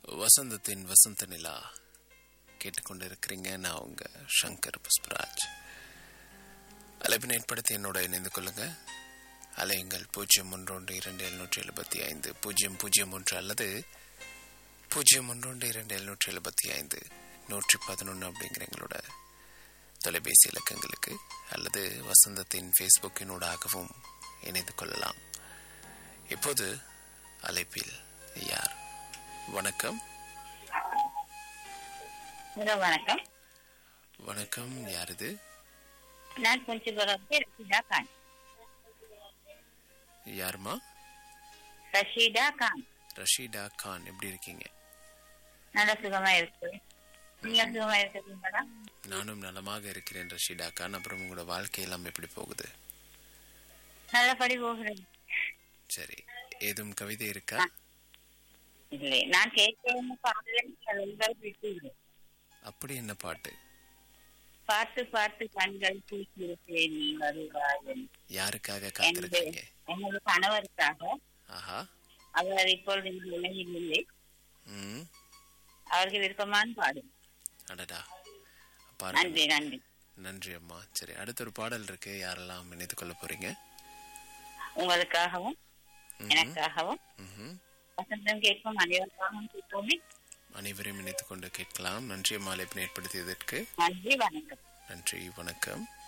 வசந்தத்தின் வசந்த நிலா கேட்டுக்கொண்டிருக்கிறீங்க நான் உங்க சங்கர் புஷ்பராஜ் அழைப்பினை ஏற்படுத்தி என்னோட இணைந்து கொள்ளுங்க அலையுங்கள் பூஜ்ஜியம் ஒன்று ஒன்று இரண்டு எழுநூற்றி எழுபத்தி ஐந்து பூஜ்ஜியம் பூஜ்ஜியம் ஒன்று அல்லது பூஜ்ஜியம் ஒன்று ஒன்று இரண்டு எழுநூற்றி எழுபத்தி ஐந்து நூற்றி பதினொன்று அப்படிங்கிற எங்களோட தொலைபேசி இலக்கங்களுக்கு அல்லது வசந்தத்தின் ஃபேஸ்புக்கினூடாகவும் இணைந்து கொள்ளலாம் இப்போது அழைப்பில் யார் வணக்கம் ஹலோ வணக்கம் வணக்கம் யார் இது நான் கொஞ்சம் ரஷீதா கான் யாருமா ரஷீதா கான் ரஷீதா கான் எப்படி இருக்கீங்க நல்ல சுகமா இருக்கு நீங்க சுகமா இருக்கீங்களா நானும் நலமாக இருக்கிறேன் ரஷீதா கான் அப்புறம் உங்களோட வாழ்க்கையெல்லாம் எப்படி போகுது நல்லபடி போகிறது சரி ஏதும் கவிதை இருக்கா இல்லை நான் கேட்கிறேன்னு பாடல்கள் விட்டு அப்படி என்ன பாட்டு பார்த்து பார்த்து கண்கள் பூசியிருக்கே நீ வருவாய் யாருக்காக காத்திருக்கீங்க என்னோட கணவருக்காக ஆஹா அவர் இப்பொழுது இந்த உலகில் இல்லை ம் அவருக்கு விருப்பமான பாடும் அடடா பாருங்க நன்றி நன்றி நன்றி அம்மா சரி அடுத்த ஒரு பாடல் இருக்கு யாரெல்லாம் இணைத்துக் கொள்ள போறீங்க உங்களுக்காகவும் ம்ஹும். எனக்காகவும் ம்ஹும். வசந்தம் கேட்கும் அனைவருக்காகவும் கேட்போமே அனைவரையும் இணைத்துக் கொண்டு கேட்கலாம் நன்றி அம்மா அழைப்பினை ஏற்படுத்தியதற்கு நன்றி வணக்கம் நன்றி வணக்கம்